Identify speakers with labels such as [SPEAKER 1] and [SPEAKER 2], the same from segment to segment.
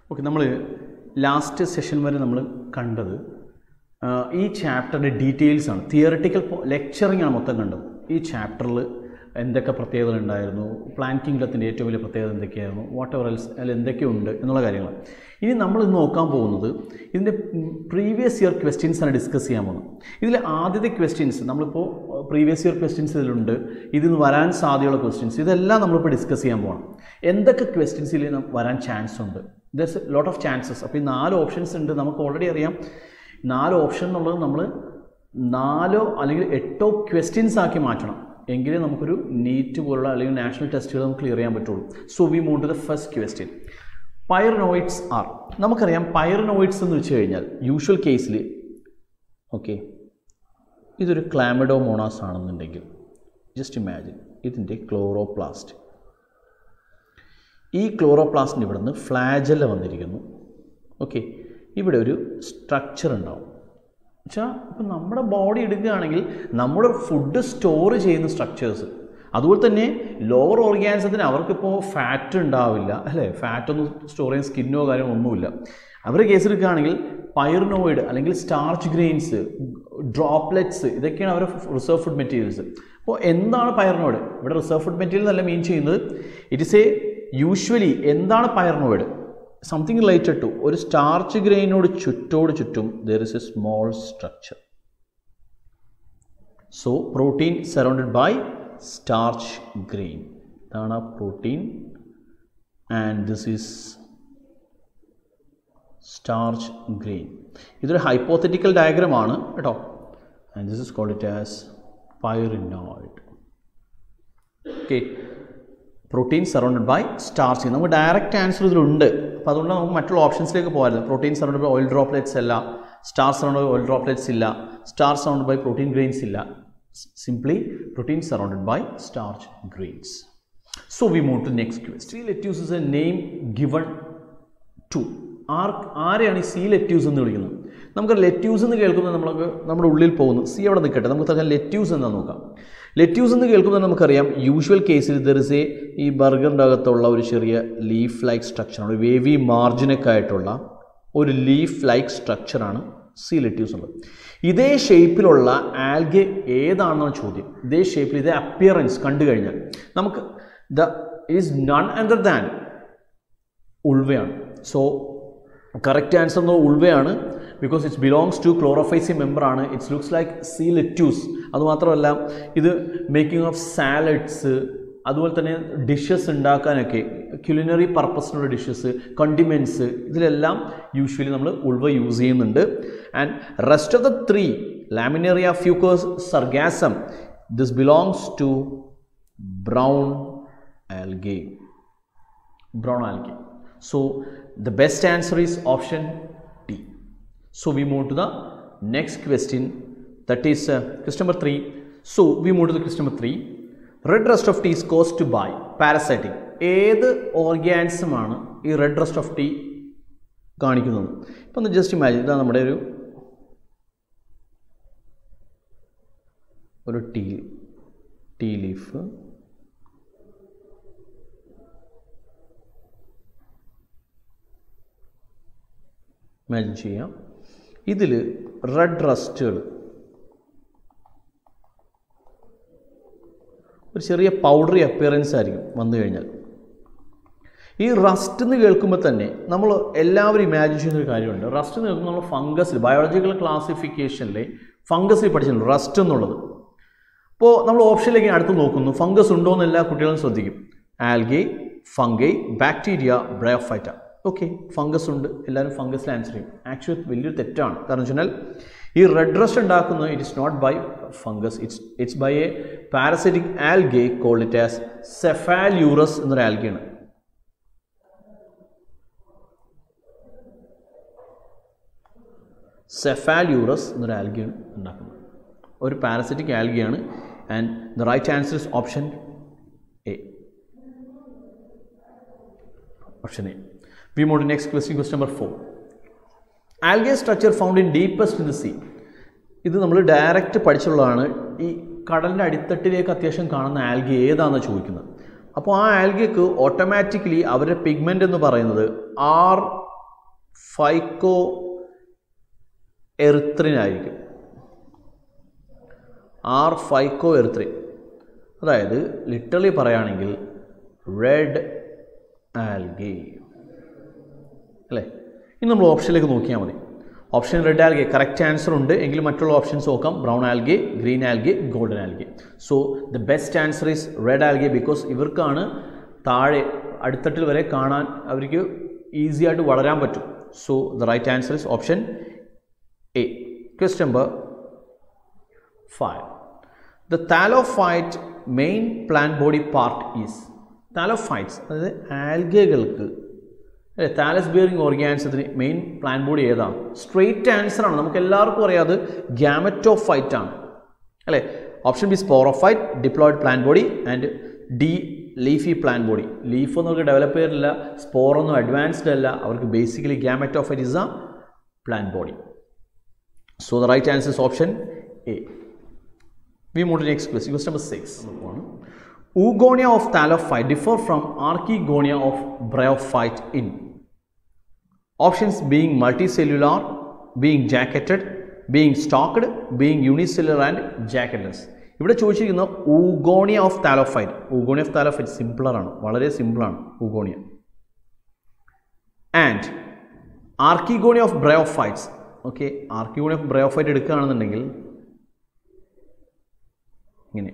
[SPEAKER 1] Okay നമ്മൾ last session വരെ നമ്മൾ കണ്ടത് ആ, ഈ ചാപ്റ്ററിൻ്റെ ഡീറ്റെയിൽസ് ആണ് തിയറട്ടിക്കൽ ലെക്ചറിങ് ആണ് മൊത്തം കണ്ടത് ഈ ചാപ്റ്ററിൽ എന്തൊക്കെ പ്രത്യേകതകൾ ഉണ്ടായിരുന്നു പ്ലാൻ കിങ്ഡത്തിൻ്റെ ഏറ്റവും വലിയ പ്രത്യേകത എന്തൊക്കെയായിരുന്നു വാട്ട് എവർ എൽസ് അതിൽ എന്തൊക്കെയുണ്ട് എന്നുള്ള കാര്യങ്ങൾ ഇനി നമ്മൾ ഇന്ന് നോക്കാൻ പോകുന്നത് ഇതിൻ്റെ പ്രീവിയസ് ഇയർ ക്വസ്റ്റ്യൻസ് ആണ് ഡിസ്കസ് ചെയ്യാൻ പോകുന്നത് ഇതിൽ ആദ്യത്തെ ക്വസ്റ്റ്യൻസ് നമ്മളിപ്പോൾ പ്രീവിയസ് ഇയർ ക്വസ്റ്റ്യൻസ് ഇതിലുണ്ട് ഇതിൽ നിന്ന് വരാൻ സാധ്യതയുള്ള ക്വസ്റ്റ്യൻസ് ഇതെല്ലാം നമ്മളിപ്പോൾ ഡിസ്കസ് ചെയ്യാൻ പോകണം എന്തൊക്കെ ക്വസ്റ്റ്യൻസിൽ വരാൻ ചാൻസ് ഉണ്ട് ദസ് ലോട്ട് ഓഫ് ചാൻസസ് അപ്പോൾ ഈ നാല് ഓപ്ഷൻസ് ഉണ്ട് നമുക്ക് ഓൾറെഡി അറിയാം നാല് ഓപ്ഷൻ എന്നുള്ളത് നമ്മൾ നാലോ അല്ലെങ്കിൽ എട്ടോ ക്വസ്റ്റ്യൻസ് ആക്കി മാറ്റണം എങ്കിലേ നമുക്കൊരു നീറ്റ് പോലുള്ള അല്ലെങ്കിൽ നാഷണൽ ടെസ്റ്റുകൾ നമുക്ക് ക്ലിയർ ചെയ്യാൻ പറ്റുള്ളൂ so we move to the first question pyrenoids are നമുക്കറിയാം പയർനോയിഡ്സ് എന്ന് വെച്ച് കഴിഞ്ഞാൽ യൂഷ്വൽ കേസിൽ ഓക്കെ ഇതൊരു ക്ലാമിഡോമോണാസ് ആണെന്നുണ്ടെങ്കിൽ ജസ്റ്റ് ഇമാജിൻ ഇതിൻ്റെ ക്ലോറോപ്ലാസ്റ്റ് ഈ ക്ലോറോപ്ലാസ്റ്റിൻ്റെ ഇവിടെ നിന്ന് ഫ്ലാജല്ല വന്നിരിക്കുന്നു ഓക്കെ ഇവിടെ ഒരു സ്ട്രക്ചർ ഉണ്ടാവും വെച്ചാൽ ഇപ്പം നമ്മുടെ ബോഡി എടുക്കുകയാണെങ്കിൽ നമ്മുടെ ഫുഡ് സ്റ്റോർ ചെയ്യുന്ന സ്ട്രക്ചേഴ്സ് അതുപോലെ തന്നെ ലോവർ ഓർഗാനിസത്തിന് അവർക്കിപ്പോൾ ഫാറ്റ് ഉണ്ടാവില്ല അല്ലേ ഫാറ്റൊന്നും സ്റ്റോർ ചെയ്യുന്ന സ്കിന്നോ കാര്യമോ ഒന്നുമില്ല അവരുടെ കേസ് എടുക്കുകയാണെങ്കിൽ പയർനോയിഡ് അല്ലെങ്കിൽ സ്റ്റാർച്ച് ഗ്രെയിൻസ് ഡ്രോപ്ലെറ്റ്സ് ഇതൊക്കെയാണ് അവരുടെ റിസർവ് ഫുഡ് മെറ്റീരിയൽസ് അപ്പോൾ എന്താണ് പയർനോയിഡ് ഇവിടെ റിസർവ് ഫുഡ് മെറ്റീരിയൽ എന്നല്ല മീൻ ചെയ്യുന്നത് ഇറ്റ് ഇസ് എ യൂഷ്വലി എന്താണ് പയർനോയിഡ് സംതിങ് റിലേറ്റഡ് ടു ഒരു സ്റ്റാർച്ച് ഗ്രെയിനോട് ചുറ്റോട് ചുറ്റും there is a small structure so protein surrounded by starch grain ഇതാണ് ആ protein and this is starch grain ഇതൊരു ഹൈപ്പോത്തറ്റിക്കൽ ഡയഗ്രമാണ് കേട്ടോ and this is called it as pyrenoid okay protein surrounded by starch നമുക്ക് direct answer ഇതിലുണ്ട് അപ്പോൾ അതുകൊണ്ട് നമുക്ക് മറ്റുള്ള ഓപ്ഷൻസിലേക്ക് പോകാറില്ല protein surrounded by oil droplets അല്ല star surrounded by oil droplets ഇല്ല star surrounded by protein grains ഇല്ല simply protein surrounded by starch grains so we move to next quest sea lettuce is a name given to ആർ ആരെയാണ് ഈ C lettuce എന്ന് വിളിക്കുന്നത് നമുക്ക് lettuce എന്ന് കേൾക്കുന്നത് നമ്മൾക്ക് നമ്മുടെ ഉള്ളിൽ പോകുന്നു സി അവിടെ നിൽക്കട്ടെ നമുക്ക് തന്നെ ലെറ്റ്യൂസ് എന്താണെന്ന് നോക്കാം ലെറ്റ്യൂസ് എന്ന് കേൾക്കുമ്പോൾ നമുക്കറിയാം യൂഷ്വൽ കേസിൽ ദർ ഇസ് എ ഈ ബർഗറിൻ്റെ അകത്തുള്ള ഒരു ചെറിയ ലീഫ് ലൈക്ക് സ്ട്രക്ചറാണ് ഒരു വേവി മാർജിനൊക്കെ ആയിട്ടുള്ള ഒരു ലീഫ് ലൈക്ക് സ്ട്രക്ചറാണ് സി ലെറ്റ്യൂസ് ഉള്ളത് ഇതേ ഷേപ്പിലുള്ള ആൽഗെ ഏതാണെന്നാണ് ചോദ്യം ഇതേ ഷേപ്പിൽ ഇതേ അപ്പിയറൻസ് കണ്ടു കഴിഞ്ഞാൽ നമുക്ക് the is none other than ഉൾവയാണ് സോ കറക്റ്റ് ആൻസർ എന്ന് ഉൾവയാണ് because it's belongs to Chlorophyceae മെമ്പറാണ് it's looks like sea lettuce അതുമാത്രമല്ല ഇത് മേക്കിംഗ് ഓഫ് സാലഡ്സ് അതുപോലെ തന്നെ ഡിഷസ് ഉണ്ടാക്കാനൊക്കെ ക്യുലിനറി പർപ്പസിനുള്ള ഡിഷസ് കണ്ടിമെൻറ്റ്സ് ഇതിലെല്ലാം യൂഷ്വലി നമ്മൾ ഉൾവ യൂസ് ചെയ്യുന്നുണ്ട് and rest of the three Laminaria Fucus Sargassum this belongs to brown algae brown algae. So the best answer is option D. So we move to the next question that is uh, question number 3. So we move to the question number 3. Red rust of tea is caused by parasitic. ഏത് ഓർഗാനിസമാണ് ഈ red rest of tea കാണിക്കുന്നത് ഇപ്പം ഒന്ന് just imagine ഇതാണ് നമ്മുടെ ഒരു ഒരു tea tea leaf imagine ചെയ്യാം ഇതിൽ റെഡ് റസ്റ്റുകൾ ഒരു ചെറിയ പൗഡറി അപ്പിയറൻസ് ആയിരിക്കും വന്നു കഴിഞ്ഞാൽ ഈ റസ്റ്റ് എന്ന് കേൾക്കുമ്പോൾ തന്നെ നമ്മൾ എല്ലാവരും ഇമാജിൻ ചെയ്യുന്ന ഒരു കാര്യമുണ്ട് റസ്റ്റ് എന്ന് കേൾക്കുമ്പോൾ നമ്മൾ ഫംഗസിൽ ബയോളജിക്കൽ ക്ലാസിഫിക്കേഷനിലെ ഫംഗസിൽ പഠിച്ചിട്ടുണ്ട് റസ്റ്റ് എന്നുള്ളത് അപ്പോൾ നമ്മൾ ഓപ്ഷനിലേക്ക് അടുത്ത് നോക്കുന്നു ഫംഗസ് ഉണ്ടോ എന്ന് എല്ലാ കുട്ടികളും ശ്രദ്ധിക്കും algae fungi bacteria bryophyta okay fungus ഉണ്ട് എല്ലാവരും ഫംഗസിൽ ആൻസർ ചെയ്യും ആക്ച്വലി വലിയൊരു തെറ്റാണ് കാരണം വെച്ചാൽ ഈ റെഡ് റസ്റ്റ് ഉണ്ടാക്കുന്നത് it is not by fungus it's it's by a parasitic algae called it as Cephaleuros എന്നൊരു ആൽഗയാണ് സെഫാൽയൂറസ് എന്നൊരു ആൽഗയാണ് ഉണ്ടാക്കുന്നത് ഒരു പാരസൈറ്റിക് ആൽഗയാണ് and the right answer is option A option A we mode next question question number four algae structure found in deepest in the sea ഇത് നമ്മൾ direct പഠിച്ചുള്ളതാണ് ഈ കടലിൻ്റെ അടിത്തട്ടിലേക്ക് അത്യാവശ്യം കാണുന്ന ആൽഗെ ഏതാണെന്ന് ചോദിക്കുന്നത് അപ്പോൾ ആ ആൽഗയ്ക്ക് ഓട്ടോമാറ്റിക്കലി അവരുടെ പിഗ്മെൻ്റ് എന്ന് പറയുന്നത് ആർ ഫൈക്കോ എറിത്രിനായിരിക്കും ആർ ഫൈക്കോ എറിത്രിൻ അതായത് ലിറ്ററലി പറയുകയാണെങ്കിൽ റെഡ് ആൽഗി അല്ലേ ഇനി നമ്മൾ ഓപ്ഷനിലേക്ക് നോക്കിയാൽ മതി option red algae correct answer ഉണ്ട് എങ്കിൽ മറ്റുള്ള ഓപ്ഷൻസ് നോക്കാം brown algae green algae golden algae so the best answer is red algae because ഇവർക്കാണ് താഴെ അടിത്തട്ടിൽ വരെ കാണാൻ അവർക്ക് ഈസി ആയിട്ട് വളരാൻ പറ്റും so the right answer is option A quest number five the thallophyte main plant body part is thallophytes അതായത് ആൽഗകൾക്ക് അല്ലേ താലസ് ബിയറിംഗ് ഓർഗാനിസത്തിന് മെയിൻ പ്ലാൻ ബോഡി ഏതാണ് സ്ട്രെയിറ്റ് ആൻസർ ആണ് നമുക്ക് എല്ലാവർക്കും അറിയാം അത് ഗ്യാമറ്റോഫൈറ്റ് ആണ് അല്ലേ option B sporophyte diploid plant body and D leafy plant body leaf ഒന്നും അവർക്ക് ഡെവലപ്പ് ചെയ്തിട്ടില്ല സ്പോറൊന്നും അഡ്വാൻസ്ഡ് അല്ല അവർക്ക് basically gametophyte is a plant body so the right answer is option A We move to the next question. Question number six. Oogonia of thallophyte differ from Archegonia of bryophyte in options being multicellular, being jacketed, being stalked, being unicellular and jacketless. ഇവിടെ ചോദിച്ചിരിക്കുന്ന oogonia of thallophyte oogonia of thallophyte സിംപിളറാണ് വളരെ സിമ്പിളാണ് oogonia and archegonia of bryophytes okay archegonia of bryophyte എടുക്കുകയാണെന്നുണ്ടെങ്കിൽ ഇങ്ങനെ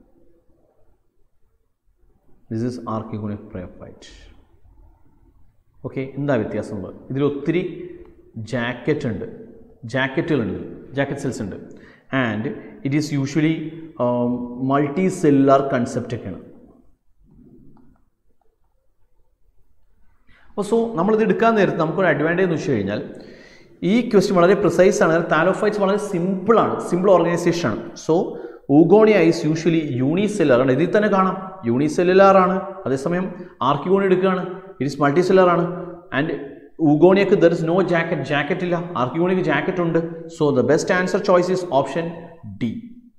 [SPEAKER 1] this is archegonic bryophyte okay എന്താ വ്യത്യാസം ഇതിൽ ഒത്തിരി ജാക്കറ്റ് ഉണ്ട് ജാക്കറ്റുകളുണ്ട് ജാക്കറ്റ് സെൽസ് ഉണ്ട് and it is usually multicellular concept ഒക്കെയാണ് അപ്പോൾ സോ നമ്മളിത് എടുക്കാൻ നേരത്ത് നമുക്കൊരു അഡ്വാൻറ്റേജ് എന്ന് വെച്ച് കഴിഞ്ഞാൽ ഈ ക്വസ്റ്റ്യൻ വളരെ പ്രിസൈസ് ആണ് താലോഫൈറ്റ്സ് വളരെ സിമ്പിളാണ് സിമ്പിൾ ഓർഗനൈസേഷൻ ആണ് so oogonia is usually unicellular ആണ് ഇതിൽ തന്നെ കാണാം യൂണിസെല്ലുലാർ ആണ് അതേസമയം ആർക്കിഗോണി എടുക്കുകയാണ് ഇറ്റ് ഇസ് മൾട്ടി സെല്ലുലാർ ആണ് ആൻഡ് ഊഗോണിയക്ക് there is no jacket jacket ഇല്ല ആർക്കിഗോണിക്ക് ജാക്കറ്റ് ഉണ്ട് so the best answer choice is option D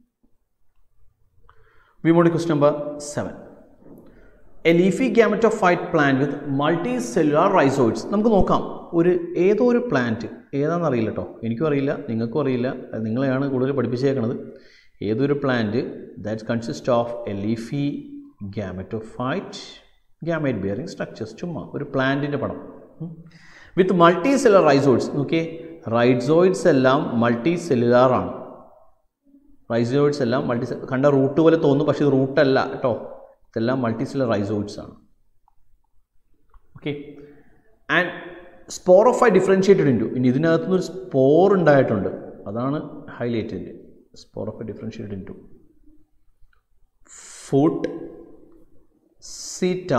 [SPEAKER 1] we move quest number seven a leafy gametophyte plant with multicellular rhizoids നമുക്ക് നോക്കാം ഒരു ഏതോ ഒരു പ്ലാന്റ് ഏതാണെന്ന് അറിയില്ല കേട്ടോ എനിക്കും അറിയില്ല നിങ്ങൾക്കും അറിയില്ല അത് നിങ്ങളെയാണ് കൂടുതൽ പഠിപ്പിച്ചേക്കണത് ഏതൊരു plant that consist of a leafy gametophyte gamete bearing structures ചുമ്മാ ഒരു പ്ലാന്റിൻ്റെ പടം വിത്ത് മൾട്ടി സെല്ലുലാർ റൈസോയിഡ്സ് നോക്കിയേ റൈസോയിഡ്സ് എല്ലാം മൾട്ടി സെല്ലുലാർ ആണ് റൈസോയിഡ്സ് എല്ലാം മൾട്ടി കണ്ട റൂട്ട് പോലെ തോന്നും പക്ഷേ ഇത് റൂട്ടല്ല കേട്ടോ ഇതെല്ലാം മൾട്ടി സെല്ലുലാർ റൈസോയിഡ്സ് ആണ് okay and sporophyte differentiated into ഇനി ഇതിനകത്തുനിന്ന് ഒരു സ്പോർ ഉണ്ടായിട്ടുണ്ട് അതാണ് ഹൈലൈറ്റിൻ്റെ sporophyte differentiated into foot seta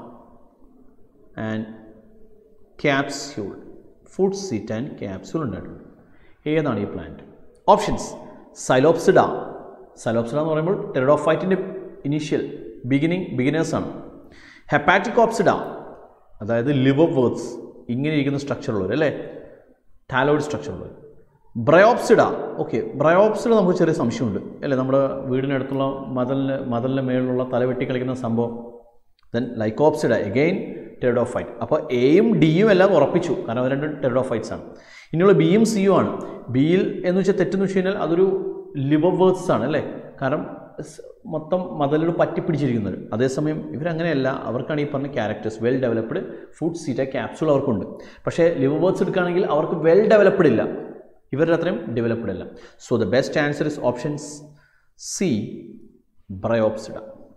[SPEAKER 1] and capsule foot seta and capsule ഉണ്ടായിട്ടുണ്ട് ഏതാണ് ഈ പ്ലാന്റ് ഓപ്ഷൻസ് സൈലോപ്സിഡ സൈലോപ്സിഡ എന്ന് പറയുമ്പോൾ ടെറഡോഫൈറ്റിൻ്റെ ഇനീഷ്യൽ ബിഗിനിങ് ബിഗിനേഴ്സാണ് ഹെപ്പാറ്റിക് ഓപ്സിഡ അതായത് ലിവർ വേർഡ്സ് ഇങ്ങനെ ഇരിക്കുന്ന സ്ട്രക്ചറുള്ളവർ അല്ലേ ടാലോയിഡ് സ്ട്രക്ചറുള്ളവർ ബ്രയോപ്സിഡ ഓക്കെ ബ്രയോപ്സിഡ നമുക്ക് ചെറിയ സംശയമുണ്ട് അല്ലേ നമ്മുടെ വീടിനടുത്തുള്ള മതലിന് മതലിന് മേളിലുള്ള തലവെട്ടി കളിക്കുന്ന സംഭവം ദെൻ ലൈക്കോപ്സിഡ എഗെയിൻ ടെറഡോഫൈറ്റ് അപ്പോൾ എയും ഡിയും എല്ലാം ഉറപ്പിച്ചു കാരണം അത് രണ്ടും ടെറഡോഫൈറ്റ്സ് ആണ് ഇനിയുള്ള ബിയും സിയും ആണ് ബിയിൽ എന്ന് വെച്ചാൽ തെറ്റെന്ന് വെച്ച് കഴിഞ്ഞാൽ അതൊരു ലിവർ വേർഡ്സ് ആണ് അല്ലേ കാരണം സ് മൊത്തം മതലോട് പറ്റിപ്പിടിച്ചിരിക്കുന്നത് അതേസമയം ഇവരങ്ങനെയല്ല അവർക്കാണ് ഈ പറഞ്ഞ characters well developed foot seta capsule അവർക്കുണ്ട് പക്ഷേ ലിവർ വേർഡ്സ് എടുക്കുകയാണെങ്കിൽ അവർക്ക് വെൽ ഡെവലപ്ഡ് ഇല്ല ഇവരുടെ അത്രയും ഡെവലപ്ഡ് അല്ല so the best answer is options C Bryopsida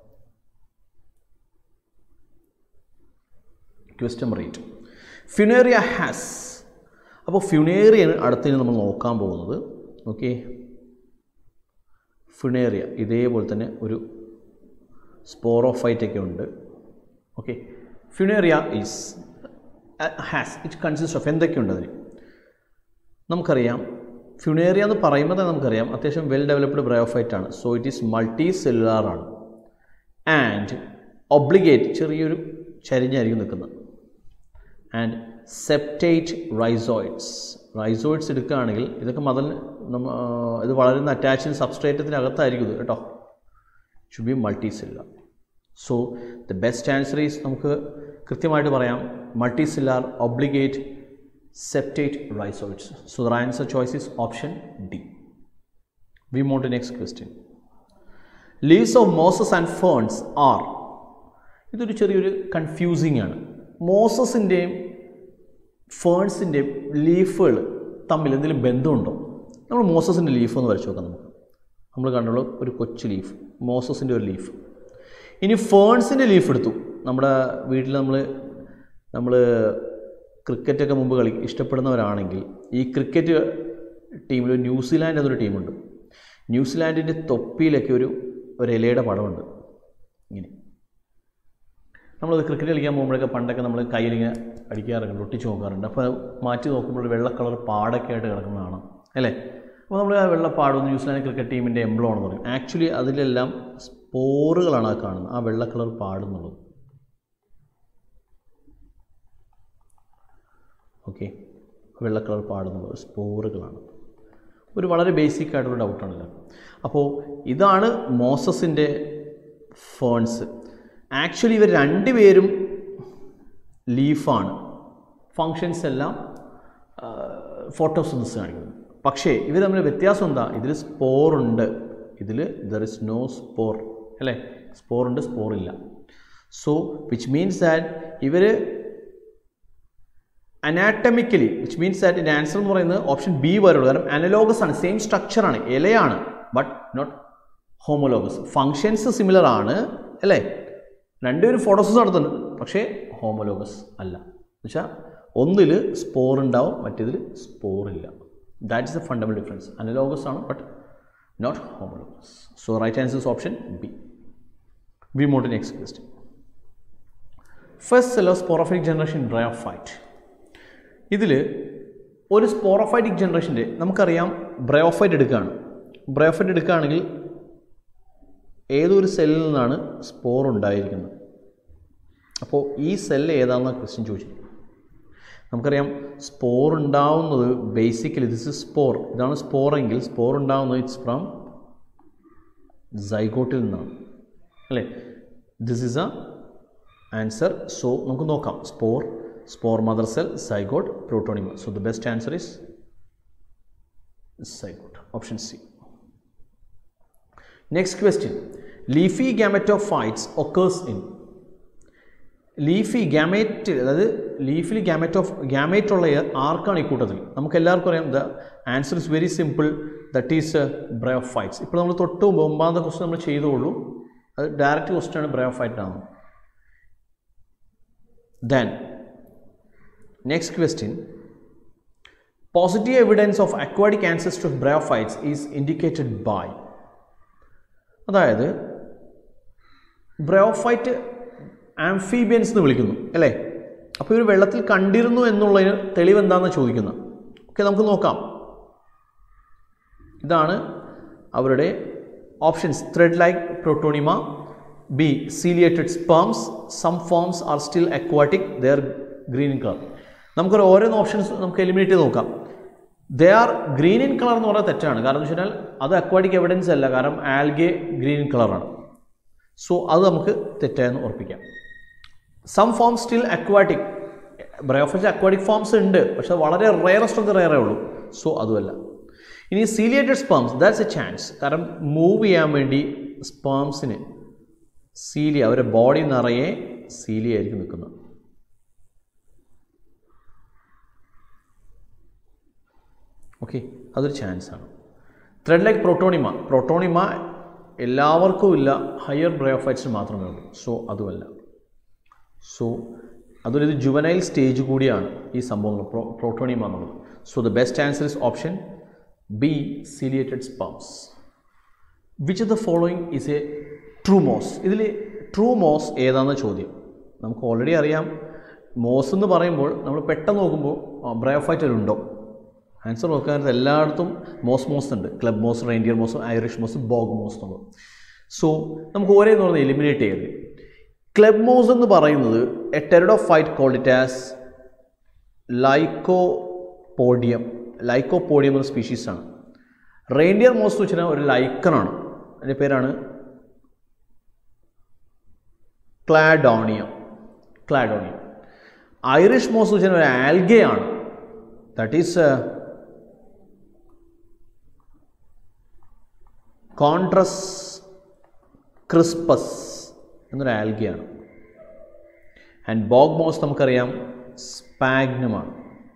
[SPEAKER 1] quest number eight Funaria has അപ്പോൾ ഫ്യുനേറിയാണ് അടുത്തതിന് നമ്മൾ നോക്കാൻ പോകുന്നത് ഓക്കെ ഫിനേറിയ ഇതേപോലെ തന്നെ ഒരു സ്പോറോഫൈറ്റ് ഒക്കെ ഉണ്ട് okay Funaria is has it consist of എന്തൊക്കെയുണ്ട് അതിന് നമുക്കറിയാം ഫ്യുനേറിയ എന്ന് പറയുമ്പോൾ തന്നെ നമുക്കറിയാം അത്യാവശ്യം വെൽ ഡെവലപ്ഡ് ബ്രയോഫൈറ്റ് ആണ് so it is multicellular ആണ് ആൻഡ് ഒബ്ലിഗേറ്റ് ചെറിയൊരു ചരിഞ്ഞായിരിക്കും നിൽക്കുന്നത് ആൻഡ് സെപ്റ്റേറ്റ് റൈസോയിഡ്സ് റൈസോയിഡ്സ് എടുക്കുകയാണെങ്കിൽ ഇതൊക്കെ മതൽ നമ്മ ഇത് വളരുന്ന അറ്റാച്ചിങ് സബ്സ്ട്രേറ്റത്തിനകത്തായിരിക്കും ഇത് കേട്ടോ should be multicellular so the best answer is നമുക്ക് കൃത്യമായിട്ട് പറയാം multicellular obligate septate rhizoids. So the answer choice is option D. We move to next question. Leaves of mosses and ferns are ഇതൊരു ചെറിയൊരു confusing ആണ് മോസസിൻ്റെയും ഫേൺസിൻ്റെയും ലീഫുകൾ തമ്മിൽ എന്തെങ്കിലും ബന്ധമുണ്ടോ നമ്മൾ മോസസിൻ്റെ ലീഫ് ഒന്ന് വരച്ച് നോക്കാം നമുക്ക് നമ്മൾ കണ്ടുള്ള ഒരു കൊച്ചു ലീഫ് മോസസിൻ്റെ ഒരു ലീഫ് ഇനി ഫേൺസിൻ്റെ ലീഫ് എടുത്തു നമ്മുടെ വീട്ടിൽ നമ്മൾ നമ്മൾ ക്രിക്കറ്റൊക്കെ മുമ്പ് കളി ഇഷ്ടപ്പെടുന്നവരാണെങ്കിൽ ഈ ക്രിക്കറ്റ് ടീമിൽ ഒരു ന്യൂസിലാൻഡ് എന്നൊരു ടീമുണ്ട് ന്യൂസിലാൻഡിൻ്റെ തൊപ്പിയിലൊക്കെ ഒരു ഒരു ഇലയുടെ പടമുണ്ട് ഇങ്ങനെ നമ്മളത് ക്രിക്കറ്റ് കളിക്കാൻ പോകുമ്പോഴൊക്കെ പണ്ടൊക്കെ നമ്മൾ കയ്യിലിങ്ങനെ അടിക്കാറുണ്ട് ഒട്ടിച്ച് നോക്കാറുണ്ട് അപ്പോൾ അത് മാറ്റി നോക്കുമ്പോൾ വെള്ള കളർ പാടൊക്കെ ആയിട്ട് കിടക്കുന്നതാണ് അല്ലേ അപ്പോൾ നമ്മൾ ആ വെള്ള പാടം ന്യൂസിലാൻഡ് ക്രിക്കറ്റ് ടീമിൻ്റെ എംബ്ലം ആണെന്ന് പറയും ആക്ച്വലി അതിലെല്ലാം സ്പോറുകളാണ് ആ കാണുന്നത് ആ വെള്ള കളർ പാടുന്നുള്ളത് ഓക്കെ വെള്ള കളർ പാടുന്നുള്ളത് സ്പോറുകളാണ് ഒരു വളരെ ബേസിക് ആയിട്ടുള്ള ഡൗട്ടാണല്ലോ അപ്പോൾ ഇതാണ് മോസസിൻ്റെ ഫേൺസ് ആക്ച്വലി ഇവർ രണ്ടുപേരും ലീഫാണ് ഫങ്ഷൻസ് എല്ലാം ഫോട്ടോസിന്തസ് കാണിക്കുന്നത് പക്ഷേ ഇവർ തമ്മിൽ വ്യത്യാസം എന്താ ഇതിൽ സ്പോറുണ്ട് ഇതിൽ ദർ ഇസ് നോ സ്പോർ അല്ലേ സ്പോറുണ്ട് സ്പോറില്ല സോ വിച്ച് മീൻസ് ദാറ്റ് ഇവർ അനാറ്റമിക്കലി വിച്ച് മീൻസ് ദാറ്റ് ഇതിൻ്റെ ആൻസർ എന്ന് പറയുന്നത് ഓപ്ഷൻ ബി വരുള്ളൂ കാരണം അനലോഗസ് ആണ് സെയിം സ്ട്രക്ചറാണ് ഇലയാണ് but not homologous functions similar ആണ് അല്ലേ രണ്ടുപേരും ഫോട്ടോസിസ് നടത്തുന്നുണ്ട് പക്ഷേ ഹോമോലോഗസ് അല്ല എന്നുവെച്ചാൽ ഒന്നിൽ സ്പോർ ഉണ്ടാവും മറ്റേതിൽ സ്പോർ ഇല്ല that is a fundamental difference analogous ആണ് but not homologous so right answer is option B we move next question first cell of sporophytic generation bryophyte ഇതിൽ ഒരു സ്പോറോഫൈറ്റിക് ജനറേഷൻ്റെ നമുക്കറിയാം ബ്രയോഫൈറ്റ് എടുക്കുകയാണ് ബ്രയോഫൈറ്റ് എടുക്കുകയാണെങ്കിൽ ഏതൊരു സെല്ലിൽ നിന്നാണ് സ്പോർ ഉണ്ടായിരിക്കുന്നത് അപ്പോൾ ഈ സെല്ല് ഏതാണെന്ന ക്വസ്റ്റ്യൻ ചോദിച്ചു നമുക്കറിയാം സ്പോർ ഉണ്ടാവുന്നത് ബേസിക്കലി ദിസ് ഇസ് സ്പോർ ഇതാണ് സ്പോർ എങ്കിൽ സ്പോർ ഉണ്ടാവുന്നത് ഇറ്റ്സ് ഫ്രം സൈഗോട്ടിൽ നിന്നാണ് അല്ലേ this is a answer so നമുക്ക് നോക്കാം spore spore mother cell zygote protonema so the best answer is zygote option C next question leafy gametophytes occurs in leafy gamete അതായത് ലീഫിൽ gamut of gamete ഉള്ള ആർക്കാണ് ഈ കൂട്ടത്തിൽ നമുക്ക് എല്ലാവർക്കും അറിയാം the answer is very simple that is bryophytes ഇപ്പോൾ നമ്മൾ തൊട്ട് മുമ്പ് ഒമ്പതാമത്തെ ക്വസ്റ്റ്യൻ നമ്മൾ ചെയ്തോളൂ അത് ഡയറക്റ്റ് ക്വസ്റ്റ്യൻ ആണ് ബ്രയോഫൈറ്റ് ആണ് then next question positive evidence of aquatic ancestor of bryophytes is indicated by അതായത് ബ്രയോഫൈറ്റ് ആംഫീബിയൻസ് എന്ന് വിളിക്കുന്നു അല്ലേ അപ്പോൾ ഇവർ വെള്ളത്തിൽ കണ്ടിരുന്നു എന്നുള്ളതിന് തെളിവ് എന്താണെന്ന് ചോദിക്കുന്നത് ഓക്കെ നമുക്ക് നോക്കാം ഇതാണ് അവരുടെ options thread like protonema B ciliated sperms some forms are still aquatic they're green in colour നമുക്കൊരു ഓരോന്ന് ഓപ്ഷൻസ് നമുക്ക് എലിമിനേറ്റ് ചെയ്ത് നോക്കാം they are green in colour എന്ന് പറഞ്ഞാൽ തെറ്റാണ് കാരണം എന്ന് വെച്ചാൽ അത് അക്വാട്ടിക് എവിഡൻസ് അല്ല കാരണം ആൽഗെ ഗ്രീൻ ഇൻ കളറാണ് സോ അത് നമുക്ക് തെറ്റായെന്ന് ഉറപ്പിക്കാം some form still aquatic bryophyte aquatic forms ഉണ്ട് പക്ഷെ വളരെ റെയറസ്റ്റ് ഓഫ് ദ റെയറേ ഉള്ളൂ സോ അതുമല്ല ഇനി ciliated sperms that's a chance കാരണം മൂവ് ചെയ്യാൻ വേണ്ടി സ്പേംസിന് സീലി അവരുടെ ബോഡി നിറയെ സീലി ആയിരിക്കും നിൽക്കുന്നത് ഓക്കെ അതൊരു ചാൻസ് ആണ് ത്രെഡ് ലൈക്ക് പ്രോട്ടോണിമ പ്രോട്ടോണിമ എല്ലാവർക്കും ഇല്ല ഹയർ ബ്രയോഫൈറ്റ്സിന് മാത്രമേ ഉള്ളൂ സോ അതുമല്ല സോ അതൊരു ജുവനൈൽ സ്റ്റേജ് കൂടിയാണ് ഈ സംഭവങ്ങൾ പ്രോ പ്രോട്ടോണിയം എന്നുള്ളത് so the best answer is option B ciliated sperms which of the following is a true moss ഇതിൽ ട്രൂ മോസ് ഏതാണെന്ന ചോദ്യം നമുക്ക് ഓൾറെഡി അറിയാം മോസ് എന്ന് പറയുമ്പോൾ നമ്മൾ പെട്ടെന്ന് നോക്കുമ്പോൾ ബ്രയോഫൈറ്റ് ഉണ്ടോ ആൻസർ നോക്കാനായിട്ട് എല്ലായിടത്തും മോസ് മോസ് ഉണ്ട് club moss reindeer moss Irish moss bog moss എന്നുള്ളത് സോ നമുക്ക് ഓരോന്ന് പറഞ്ഞ് എലിമിനേറ്റ് ചെയ്യരുത് ക്ലബ് മോസ് എന്ന് പറയുന്നത് a pteridophyte called as Lycopodium Lycopodium എന്ന സ്പീഷീസാണ് റെയിൻഡിയർ മോസ് എന്ന് വെച്ചാൽ ഒരു ലൈക്കണാണ് അതിൻ്റെ പേരാണ് ക്ലാഡോണിയ ക്ലാഡോണിയ ഐറിഷ് മോസ് എന്ന് വെച്ചാൽ ഒരു ആൽഗയാണ് ദാറ്റ് ഈസ് കോൺട്രസ് ക്രിസ്പസ് എന്നൊരു ആൽഗിയാണ് ആൻഡ് ബോഗ്മോസ് നമുക്കറിയാം സ്പാഗ്നമാണ്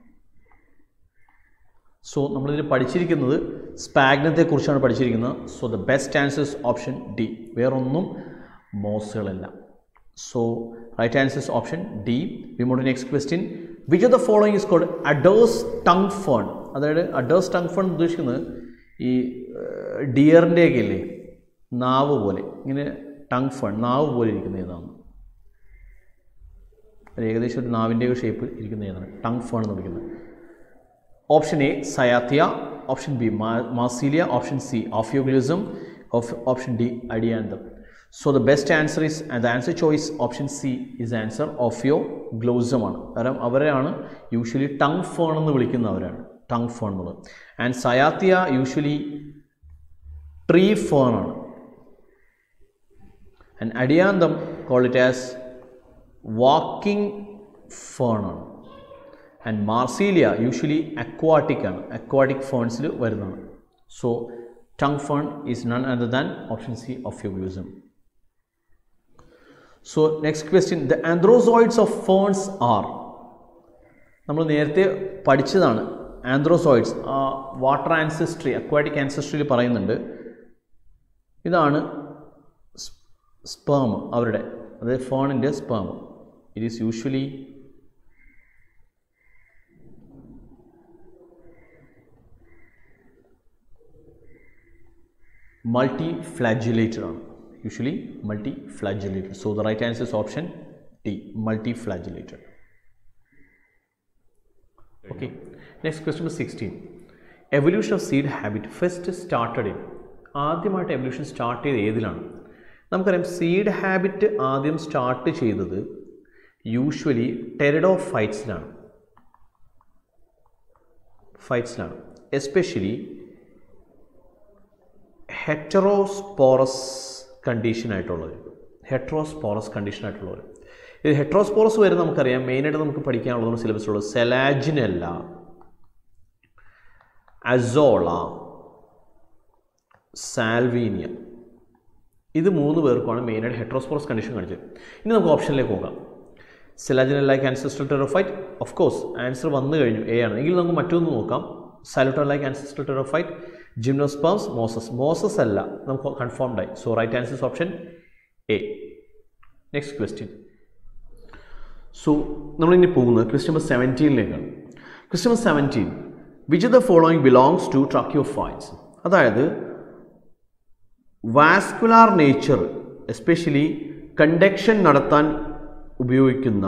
[SPEAKER 1] സോ നമ്മളിതിൽ പഠിച്ചിരിക്കുന്നത് സ്പാഗ്നത്തെക്കുറിച്ചാണ് പഠിച്ചിരിക്കുന്നത് so the best answers option D വേറൊന്നും മോസുകളല്ല so right answers option D we move next question which of the following is called adder's tongue fern അതായത് അഡേഴ്സ് ടങ് ഫേൺ ഉദ്ദേശിക്കുന്നത് ഈ ഡിയറിൻ്റെയൊക്കെ ഇല്ലേ നാവ് പോലെ ഇങ്ങനെ ടങ് ഫേൺ നാവ് പോലെ ഇരിക്കുന്ന ഏതാണ് ഒരു ഏകദേശം ഒരു നാവിൻ്റെയൊക്കെ ഷേപ്പ് ഇരിക്കുന്ന ഏതാണ് ടങ് ഫേൺ എന്ന് വിളിക്കുന്നത് option A Cyathea option B Marsilea option C Ophioglossum option D Adiantum so the best answer is the answer choice option C is answer ഓഫിയോ ഗ്ലോസമാണ് കാരണം അവരെയാണ് യൂഷ്വലി ടങ് ഫേൺ എന്ന് വിളിക്കുന്നവരാണ് ടങ് ഫേൺ എന്നുള്ളത് and Cyathea usually tree fern ആണ് and Adiantum call it as walking fern ആണ് and Marsilea usually aquatic ആണ് അക്വാട്ടിക് ഫേൺസിൽ വരുന്നതാണ് so tongue fern is none other than option C of യൂസം so next question the antherozoids of ferns are നമ്മൾ നേരത്തെ പഠിച്ചതാണ് antherozoids water ancestry aquatic ആൻസിസ്ട്രിയിൽ പറയുന്നുണ്ട് ഇതാണ് സ്പേം അവരുടെ അതായത് ഫേണിൻ്റെ sperm it is usually multiflagellated ആണ് usually multiflagellated so the right answer is option D multiflagellated okay next question sixteen evolution of seed habit first started in ആദ്യമായിട്ട് evolution start ചെയ്ത് ഏതിലാണ് നമുക്കറിയാം seed habit ആദ്യം start ചെയ്തത് usually ടെറഡോ ഫൈറ്റ്സിലാണ് ഫൈറ്റ്സിലാണ് especially heterosporous കണ്ടീഷനായിട്ടുള്ളവർ heterosporous കണ്ടീഷനായിട്ടുള്ളവർ ഇത് ഹെട്രോസ്പോറസ് വരെ നമുക്കറിയാം മെയിനായിട്ട് നമുക്ക് പഠിക്കാനുള്ളത് സിലബസിലുള്ളത് സെലാജിനല്ല അസോള സാൽവീനിയ ഇത് മൂന്ന് പേർക്കാണ് മെയിനായിട്ട് ഹെട്രോസ്പോറസ് കണ്ടീഷൻ കാണിച്ചത് ഇനി നമുക്ക് ഓപ്ഷനിലേക്ക് പോകാം Selaginella like ancestral pteridophyte of course answer വന്നു കഴിഞ്ഞു എ ആണ് എങ്കിൽ നമുക്ക് മറ്റൊന്ന് നോക്കാം Psilotum like ancestral pteridophyte gymnosperms mosses mosses അല്ല നമുക്ക് കൺഫേംഡ് ആയി so right answers option A next question so നമ്മളിനി പോകുന്നത് ക്വസ്റ്റ്യൻ നമ്പർ സെവൻറ്റീനിലേക്കാണ് question number seventeen which the following belongs to tracheophytes അതായത് വാസ്കുലാർ നേച്ചർ എസ്പെഷ്യലി കണ്ടക്ഷൻ നടത്താൻ ഉപയോഗിക്കുന്ന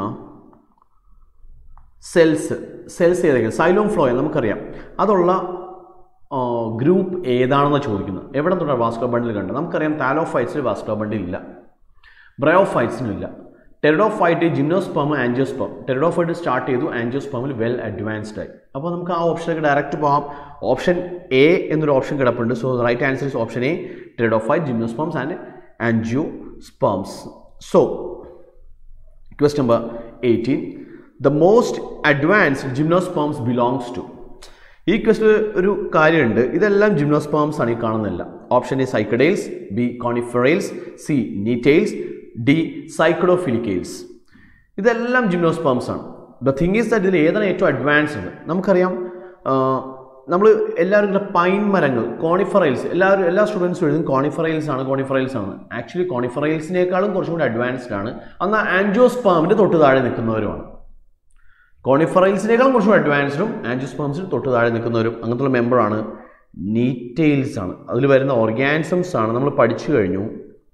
[SPEAKER 1] cells cells ഏതൊക്കെയാണ് സൈലോം ഫ്ലോയ നമുക്കറിയാം അതുള്ള ഗ്രൂപ്പ് ഏതാണെന്ന് ചോദിക്കുന്നത് എവിടെ തൊട്ടാണ് വാസ്കുലർ ബണ്ടിൽ കണ്ടത് നമുക്കറിയാം താലോഫൈറ്റ്സിൽ വാസ്കുലർ ബണ്ടിൽ ഇല്ല ബ്രയോഫൈറ്റ്സിനും ഇല്ല pteridophyte gymnosperm angiosperm pteridophyte start ചെയ്തു ആൻജിയോസ്പേമിൽ വെൽ അഡ്വാൻസ്ഡ് ആയി അപ്പോൾ നമുക്ക് ആ ഓപ്ഷനിലേക്ക് ഡയറക്റ്റ് പോകാം ഓപ്ഷൻ എ എന്നൊരു ഓപ്ഷൻ കിടപ്പുണ്ട് so right answer is option A pteridophyte gymnosperms and angiosperms so quest number eighteen the most advanced gymnosperms belongs to ഈ ക്വസ്റ്റിൽ ഒരു കാര്യമുണ്ട് ഇതെല്ലാം ജിംനോസ്പേംസ് ആണ് ഈ കാണുന്നില്ല option A Cycadales B Coniferales C Gnetales D Cycadofilicales ഇതെല്ലാം gymnosperms ആണ് ദ തിങ് ഈസ് ദാറ്റ് ഇതിൽ ഏതാണ് ഏറ്റവും അഡ്വാൻസ്ഡ് നമുക്കറിയാം നമ്മൾ എല്ലാവരും ഇങ്ങനെ പൈൻ മരങ്ങൾ കോണിഫറൈൽസ് എല്ലാവരും എല്ലാ സ്റ്റുഡൻസും എഴുതും കോണിഫറൈൽസ് ആണ് കോണിഫറൈൽസ് ആണ് ആക്ച്വലി കോണിഫറൈൽസിനേക്കാളും കുറച്ചും കൂടി അഡ്വാൻസ്ഡ് ആണ് എന്നാൽ ആൻജിയോസ്പാമിൻ്റെ തൊട്ട് താഴെ നിൽക്കുന്നവരുമാണ് കോണിഫറൈൽസിനേക്കാളും കുറച്ചും അഡ്വാൻസ്ഡും ആൻജിയോസ്പാംസിന് തൊട്ട് താഴെ നിൽക്കുന്നവരും അങ്ങനത്തെ മെമ്പറാണ് നീറ്റെയിൽസ് ആണ് അതിൽ വരുന്ന ഓർഗാനിസംസ് ആണ് നമ്മൾ പഠിച്ചു കഴിഞ്ഞു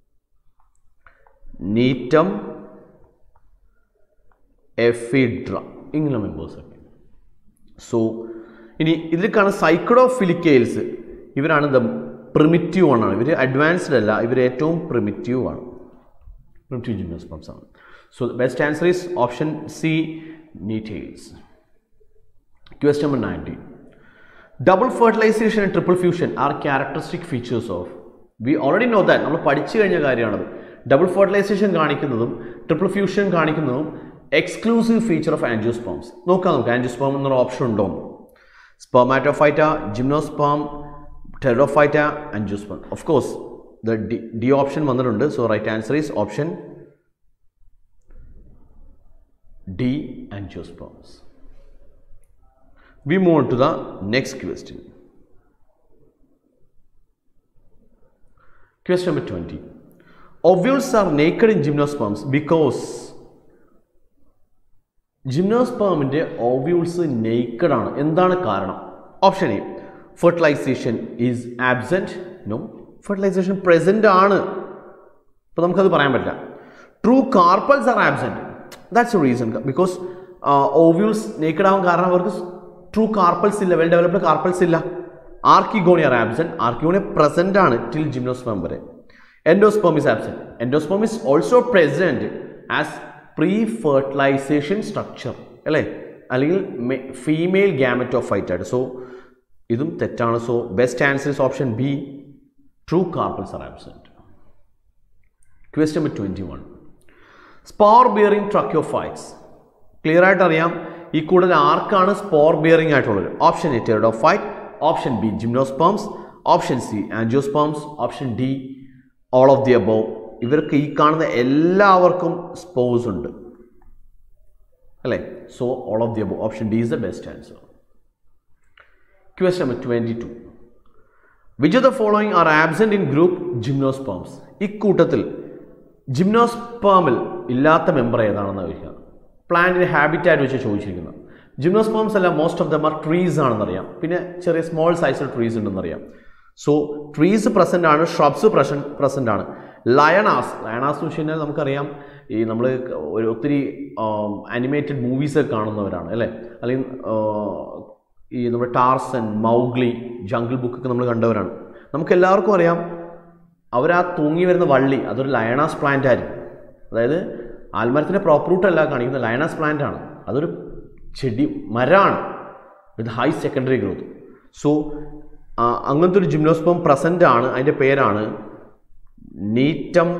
[SPEAKER 1] നീറ്റം എഫിഡ്ര ഇങ്ങനെ മെമ്പേഴ്സൊക്കെ സോ ഇനി ഇതിൽ കാണുന്ന സൈക്കഡോഫിലിക്കെയിൽസ് ഇവരാണ് ദ പ്രിമിറ്റീവ് ആണ് ഇവർ അഡ്വാൻസ്ഡ് അല്ല ഇവർ ഏറ്റവും പ്രിമിറ്റീവ് ആണ് പ്രിമിറ്റീവ് ജിംനോസ്പംസ് ആണ് so best answer is option C Gnetales quest number nineteen double fertilisation and triple fusion are characteristic features of we already know that നമ്മൾ പഠിച്ചു കഴിഞ്ഞ കാര്യമാണത് ഡബിൾ ഫെർട്ടിലൈസേഷൻ കാണിക്കുന്നതും ട്രിപ്പിൾ ഫ്യൂഷൻ കാണിക്കുന്നതും എക്സ്ക്ലൂസീവ് ഫീച്ചർ ഓഫ് ആൻജിയോസ്പോംസ് നോക്കാം നമുക്ക് angiosperm എന്നൊരു option ഉണ്ടോ spermatophyta, gymnosperm, pteridophyta, angiosperm. Of course, the D, D option വന്നിട്ടുണ്ട് so right answer is option D angiosperms. We move on to the next question. Question number 20. Ovules are naked in gymnosperms because ജിംനോസ്പേമിൻ്റെ ovules naked ആണ് എന്താണ് കാരണം option A fertilisation is absent no fertilisation present ആണ് അപ്പോൾ നമുക്കത് പറയാൻ പറ്റില്ല true carpels are absent that's a reason because ovules naked ആവാൻ കാരണം അവർക്ക് ട്രൂ കാർപ്പൽസ് ഇല്ല വെൽ ഡെവലപ്ഡ് കാർപ്പൽസ് ഇല്ല archegonia are absent archegonia present ആണ് ടിൽ ജിംനോസ്പേം വരെ endosperm is absent endosperm is also present as pre fertilisation structure അല്ലേ അല്ലെങ്കിൽ female gametophyte ആയിട്ട് സോ ഇതും തെറ്റാണ് so best answer is option B true carpels are absent question number twenty one spore bearing tracheophytes clear ആയിട്ട് അറിയാം ഈ കൂടുതൽ ആർക്കാണ് സ്പോർ ബിയറിംഗ് ആയിട്ടുള്ളത് option A pteridophyte option B gymnosperms option C angiosperms option D all of the above ഇവർക്ക് ഈ കാണുന്ന എല്ലാവർക്കും സ്പോസ് ഉണ്ട് അല്ലേ so all of the above option D is the best answer question number twenty two which of the following are absent in group gymnosperms ഇക്കൂട്ടത്തിൽ ജിംനോസ്പേമിൽ ഇല്ലാത്ത member ഏതാണെന്ന് ചോദിക്കുക പ്ലാന്റിന് ഹാബിറ്റായിട്ട് വെച്ച് ചോദിച്ചിരിക്കുന്നത് ജിംനോസ്പേംസ് എല്ലാം most of them are trees ആണെന്നറിയാം പിന്നെ ചെറിയ സ്മോൾ സൈസിൽ ട്രീസ് ഉണ്ടെന്നറിയാം സോ ട്രീസ് പ്രസൻ്റ് ആണ് ഷ്രബ്സ് പ്രസൻ പ്രസൻ്റ് ആണ് ലയണാസ് ലയണാസ് എന്ന് വെച്ച് കഴിഞ്ഞാൽ നമുക്കറിയാം ഈ നമ്മൾ ഒരു ഒത്തിരി അനിമേറ്റഡ് മൂവീസ് കാണുന്നവരാണ് അല്ലേ അല്ലെങ്കിൽ ഈ നമ്മുടെ ടാർസൻ മൗഗ്ലി ജംഗിൾ ബുക്കൊക്കെ നമ്മൾ കണ്ടവരാണ് നമുക്ക് എല്ലാവർക്കും അറിയാം അവരാ തൂങ്ങി വരുന്ന വള്ളി അതൊരു ലയണാസ് പ്ലാന്റ് ആയിരിക്കും അതായത് ആൽമരത്തിൻ്റെ പ്രോപ്പർ റൂട്ട് അല്ല കാണിക്കുന്നത് ലയണാസ് പ്ലാന്റ് ആണ് അതൊരു ചെടി മരമാണ് with high secondary growth so അങ്ങനത്തെ ഒരു ജിംനോസ്പം പ്രസൻ്റ് ആണ് അതിൻ്റെ പേരാണ് നീറ്റം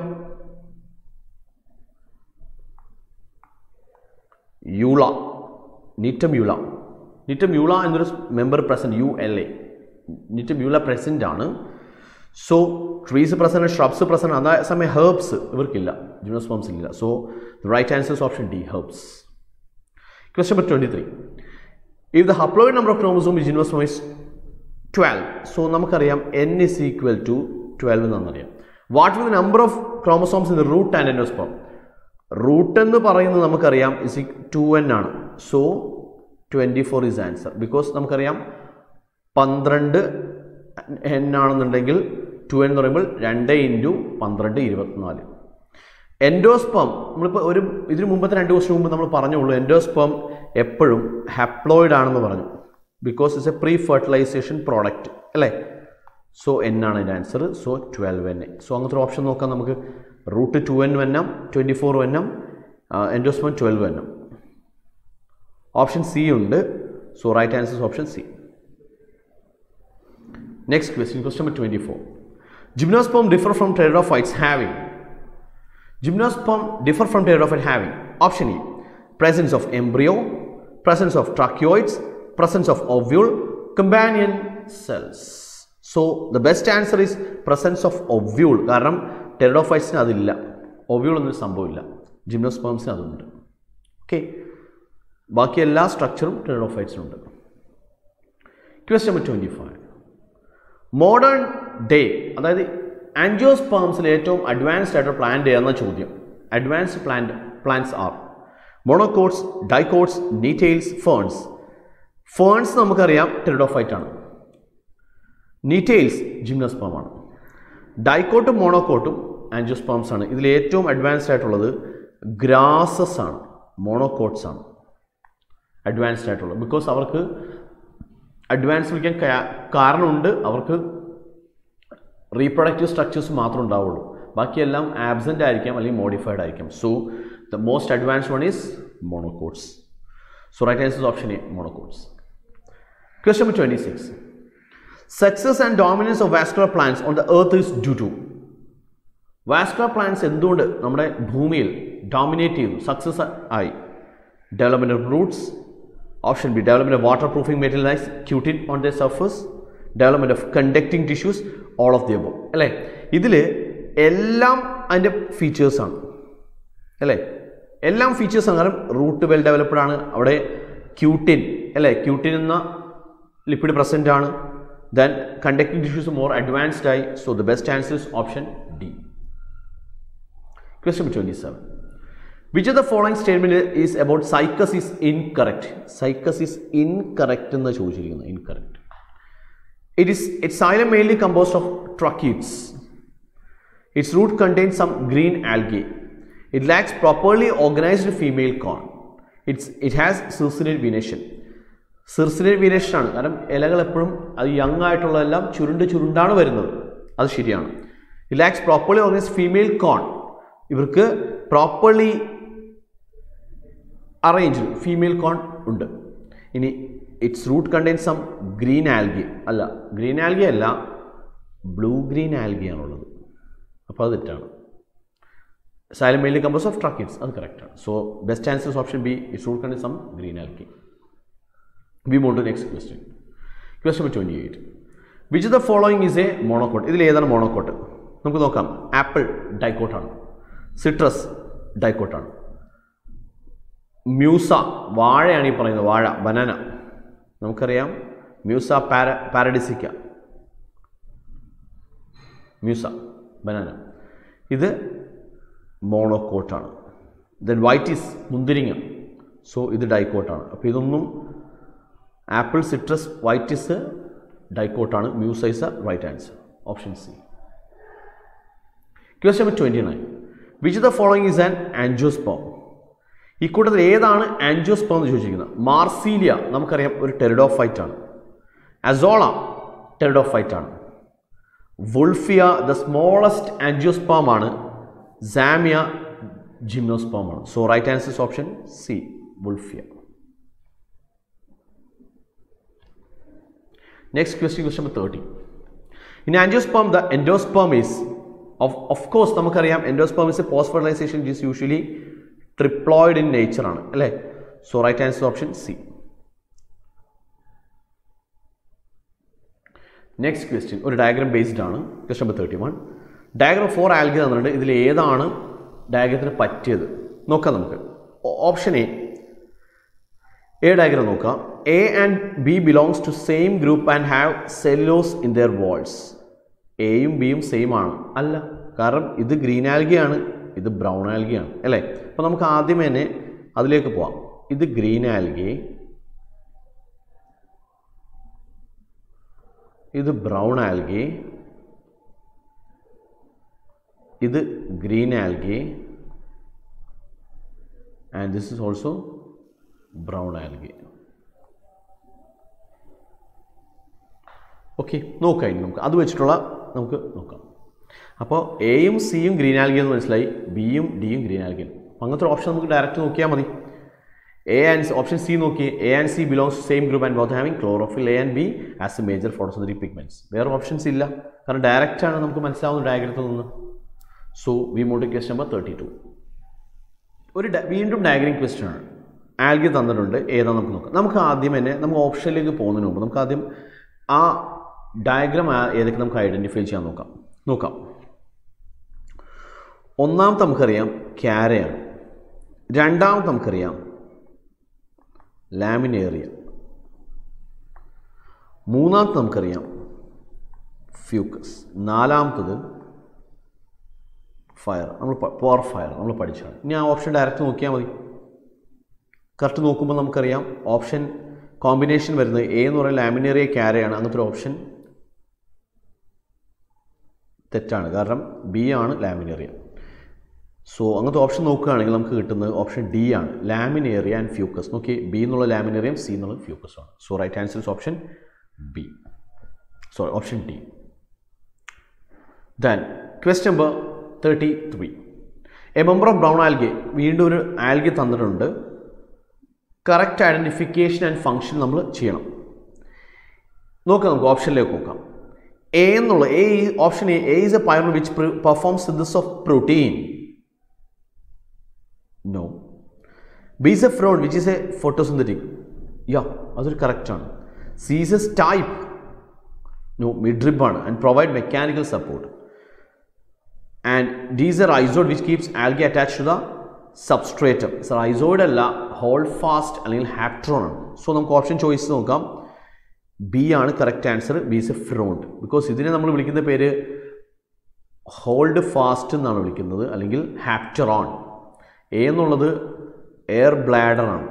[SPEAKER 1] യൂള നീറ്റം യൂള നീറ്റം യൂള എന്നൊരു member present U L A Gnetum ula present ആണ് so trees present shrubs present അതേസമയം ഹെർബ്സ് ഇവർക്കില്ല ജിംനോസ്പോംസ് ഇല്ല so the right answers option D herbs question number twenty three if the haploid number of chromosome gymnosperm is twelve so നമുക്കറിയാം N is equal to twelve എന്നാണെന്നറിയാം what with number of chromosomes in the root and endosperm root എന്ന് പറയുന്നത് നമുക്കറിയാം is two N ആണ് so twenty four is answer because നമുക്കറിയാം പന്ത്രണ്ട് N ആണെന്നുണ്ടെങ്കിൽ to N എന്ന് പറയുമ്പോൾ രണ്ട് ഇൻറ്റു പന്ത്രണ്ട് ഇരുപത്തിനാല് എൻഡോസ്പം നമ്മളിപ്പോൾ ഒരു ഇതിന് മുമ്പത്തെ രണ്ട് ദിവസം മുമ്പ് നമ്മൾ പറഞ്ഞുള്ളൂ എൻഡോസ്പം എപ്പോഴും ഹാപ്ലോയിഡ് ആണെന്ന് പറഞ്ഞു because it's a pre fertilisation product അല്ലേ സോ എൻ ആണ് ഇതിൻ്റെ answer so twelve N A so അങ്ങനത്തെ ഒരു ഓപ്ഷൻ നോക്കാം നമുക്ക് റൂട്ട് ടു എൻ എണ്ണം ട്വൻറ്റി ഫോർ എണ്ണം എൻഡോസ്പം ട്വൽവ് എണ്ണം ഓപ്ഷൻ സി ഉണ്ട് so right answer option C next question question number twenty four gymnosperm differ from pteridophytes having gymnosperm differ from pteridophyte having option E presence of embryo, presence of trachioids, presence of ovule, companion cells. So the best answer is presence of ovule കാരണം ടെറഡോഫൈറ്റ്സിന് അതില്ല ovule എന്നൊരു സംഭവമില്ല ജിംനോസ്പേംസിന് അതുണ്ട് okay ബാക്കി എല്ലാ സ്ട്രക്ചറും ടെറഡോഫൈറ്റ്സിനുണ്ട് question number twenty five modern day അതായത് ആൻജിയോസ്പേംസിൽ ഏറ്റവും അഡ്വാൻസ്ഡ് ആയിട്ടുള്ള പ്ലാന്റ് ഏതെന്ന ചോദ്യം advanced plant plants are monocots dicots Gnetales ferns ferns നമുക്കറിയാം ടെറിഡോഫൈറ്റ് ആണ് നീറ്റെയിൽസ് ജിംനോസ്പാം ആണ് ഡൈക്കോട്ടും മോണോകോട്ടും ആൻജിയോസ്പാംസ് ആണ് ഇതിൽ ഏറ്റവും അഡ്വാൻസ്ഡ് ആയിട്ടുള്ളത് ഗ്രാസസ് ആണ് മോണോകോട്ട്സ് ആണ് അഡ്വാൻസ്ഡ് ആയിട്ടുള്ളത് ബിക്കോസ് അവർക്ക് അഡ്വാൻസ് വിളിക്കാൻ കാരണമുണ്ട് അവർക്ക് റീപ്രൊഡക്റ്റീവ് സ്ട്രക്ചേഴ്സ് മാത്രമേ ഉണ്ടാവുള്ളൂ ബാക്കിയെല്ലാം ആബ്സെൻ്റ് ആയിരിക്കാം അല്ലെങ്കിൽ മോഡിഫൈഡ് ആയിരിക്കാം so the most advanced one is monocots so right answer option A monocots question number twenty six success and dominance of vascular plants on the earth is due to vascular plants എന്തുകൊണ്ട് നമ്മുടെ ഭൂമിയിൽ dominate ചെയ്തു success ആയി development of roots option B development of water proofing materials cutin on the surface development of conducting tissues all of the above അല്ലേ ഇതിൽ എല്ലാം അതിൻ്റെ ഫീച്ചേഴ്സാണ് അല്ലേ എല്ലാം ഫീച്ചേഴ്സ് കാരണം റൂട്ട് വെൽ ഡെവലപ്ഡ് ആണ് അവിടെ ക്യൂട്ടിൻ അല്ലേ ക്യൂട്ടിൻ എന്ന ലിക്വിഡ് പ്രസൻ്റ് ആണ് then conducting tissues more advanced ആയി so the best answer is option D question twenty seven which of the following statement is about Cycas is incorrect Cycas is incorrect എന്ന് ചോദിച്ചിരിക്കുന്നത് incorrect it is it's xylem mainly composed of tracheids Its root contains some green algae. It lacks properly organized female corn. It's, it has circinate venation. Circinate venation ആണ് കാരണം ഇലകൾ എപ്പോഴും അത് young ആയിട്ടുള്ളതെല്ലാം ചുരുണ്ട് ചുരുണ്ടാണ് വരുന്നത് അത് ശരിയാണ് it lacks properly organise female cone ഇവർക്ക് properly arrange female cone ഉണ്ട് ഇനി it's root contain some green algae അല്ല ഗ്രീൻ ആൽഗി അല്ല ബ്ലൂ ഗ്രീൻ ആൽഗിയാണുള്ളത് അപ്പോൾ അത് തെറ്റാണ് xylem mainly compose of tracheids അത് കറക്റ്റാണ് so best answers option B it's root contain some green algae we moved to next question question number twenty eight which the following is a monocot ഇതിൽ ഏതാണ് monocot നമുക്ക് നോക്കാം apple ഡൈക്കോട്ടാണ് citrus ഡൈക്കോട്ടാണ് Musa വാഴയാണ് ഈ പറയുന്നത് വാഴ ബനാന നമുക്കറിയാം മ്യൂസ പാര പാരഡിസിക്ക മ്യൂസ ബനാന ഇത് മോണോക്കോട്ടാണ് ദെൻ വൈറ്റിസ് മുന്തിരിങ്ങ സോ ഇത് ഡൈക്കോട്ടാണ് അപ്പോൾ ഇതൊന്നും ആപ്പിൾ സിട്രസ് വൈറ്റിസ് ഡൈക്കോട്ടാണ് മ്യൂസൈസ right answer option C question number twenty nine which the following is an angiosperm ഈ കൂട്ടത്തിൽ ഏതാണ് ആൻജിയോസ്പോം എന്ന് ചോദിച്ചിരിക്കുന്നത് മാർസീലിയ നമുക്കറിയാം ഒരു ടെറിഡോഫൈറ്റ് ആണ് അസോള ടെറിഡോഫൈറ്റ് ആണ് വുൾഫിയ ദ സ്മോളസ്റ്റ് ആൻജിയോസ്പോം ആണ് സാമിയ ജിംനോസ്പോം ആണ് so right answer option C Wolffia next question question number thirty in angiosperm the endosperm is of of course നമുക്കറിയാം endosperm is a post fertilisation is usually triploid in nature ആണ് അല്ലേ so right answer option C next question ഒരു diagram based ആണ് question number thirty one diagram four algae തന്നിട്ടുണ്ട് ഇതിൽ ഏതാണ് ഡയഗ്രത്തിന് പറ്റിയത് നോക്കാം നമുക്ക് ഓപ്ഷൻ എ എ ഡയഗ്രാം നോക്കാം A and B belongs to same group and have cellulose in their walls എയും ബിയും സെയിം ആണ് അല്ല കാരണം ഇത് ഗ്രീൻ ആൽഗിയാണ് ഇത് ബ്രൗൺ ആൽഗിയാണ് അല്ലേ അപ്പോൾ നമുക്ക് ആദ്യം തന്നെ അതിലേക്ക് പോവാം ഇത് ഗ്രീൻ ആൽഗി ഇത് ബ്രൗൺ ആൽഗി ഇത് green algae and this is also brown algae okay നോക്കാം ഇനി നമുക്ക് അത് വെച്ചിട്ടുള്ള നമുക്ക് നോക്കാം അപ്പോൾ എയും സിയും ഗ്രീൻ ആൽഗി എന്ന് മനസ്സിലായി ബിയും ഡിയും ഗ്രീൻ ആൽഗി അങ്ങനത്തെ ഒരു ഓപ്ഷൻ നമുക്ക് ഡയറക്റ്റ് നോക്കിയാൽ മതി എ ആൻഡ് ഓപ്ഷൻ സി നോക്കി A and C belongs to same group and both having chlorophyll A and B as a major photosynthetic pigments വേറെ ഓപ്ഷൻസ് ഇല്ല കാരണം ഡയറക്റ്റ് ആണ് നമുക്ക് മനസ്സിലാവുന്ന ഡയഗ്രത്തിൽ നിന്ന് so we moved question number thirty two ഒരു ഡ- വീണ്ടും ഡയഗ്രം ക്വസ്റ്റ്യൻ ആണ് ആൽഗി തന്നിട്ടുണ്ട് ഏതാ നമുക്ക് നോക്കാം നമുക്ക് ആദ്യം തന്നെ നമുക്ക് ഓപ്ഷനിലേക്ക് പോകുന്നതിന് മുമ്പ് നമുക്ക് ആദ്യം ആ ഡയഗ്രാം ഏതൊക്കെ നമുക്ക് ഐഡൻറ്റിഫൈ ചെയ്യാൻ നോക്കാം നോക്കാം ഒന്നാമത്തെ നമുക്കറിയാം ക്യാരയാണ് രണ്ടാമത്തെ നമുക്കറിയാം ലാമിനേറിയ മൂന്നാമത്തെ നമുക്കറിയാം ഫ്യൂക്കസ് നാലാമത്തത് ഫയർ നമ്മൾ പോർ ഫയർ നമ്മൾ പഠിച്ചാണ് ഇനി ആ ഓപ്ഷൻ ഡയറക്റ്റ് നോക്കിയാൽ മതി കറക്റ്റ് നോക്കുമ്പോൾ നമുക്കറിയാം ഓപ്ഷൻ കോമ്പിനേഷൻ വരുന്നത് എ എന്ന് പറയുന്നത് ലാമിനേറിയ ക്യാരയാണ് അങ്ങനത്തെ ഒരു ഓപ്ഷൻ തെറ്റാണ് കാരണം ബി ആണ് ലാമിനേറിയ സോ അങ്ങനത്തെ ഓപ്ഷൻ നോക്കുകയാണെങ്കിൽ നമുക്ക് കിട്ടുന്നത് ഓപ്ഷൻ ഡി ആണ് ലാമിനേറിയ ആൻഡ് ഫ്യൂക്കസ് നോക്കി ബി എന്നുള്ള ലാമിനേറിയം സി എന്നുള്ള ഫ്യൂക്കസ് ആണ് so right answer is option B sorry option D then question number thirty three a member of brown algae വീണ്ടും ഒരു ആൽഗെ തന്നിട്ടുണ്ട് കറക്റ്റ് ഐഡൻറ്റിഫിക്കേഷൻ ആൻഡ് ഫങ്ഷൻ നമ്മൾ ചെയ്യണം നോക്കാം നമുക്ക് ഓപ്ഷനിലേക്ക് നോക്കാം എ എന്നുള്ള A option A is a പയർ which perform synthesis of protein no B is a frond which is a photosynthetic yeah അതൊരു കറക്റ്റാണ് സീസസ് ടൈപ്പ് നോ മിഡ്രിബാണ് and provide mechanical support and D is a rhizoid which keeps algae attach to the substratum rhizoid അല്ല holdfast അല്ലെങ്കിൽ hapteron ആണ് so നമുക്ക് option choice നോക്കാം B ആണ് correct answer B is a frond because ഇതിനെ നമ്മൾ വിളിക്കുന്ന പേര് ഹോൾഡ് ഫാസ്റ്റ് എന്നാണ് വിളിക്കുന്നത് അല്ലെങ്കിൽ ഹാപ്റ്ററോൺ എ എന്നുള്ളത് എയർ ബ്ലാഡർ ആണ്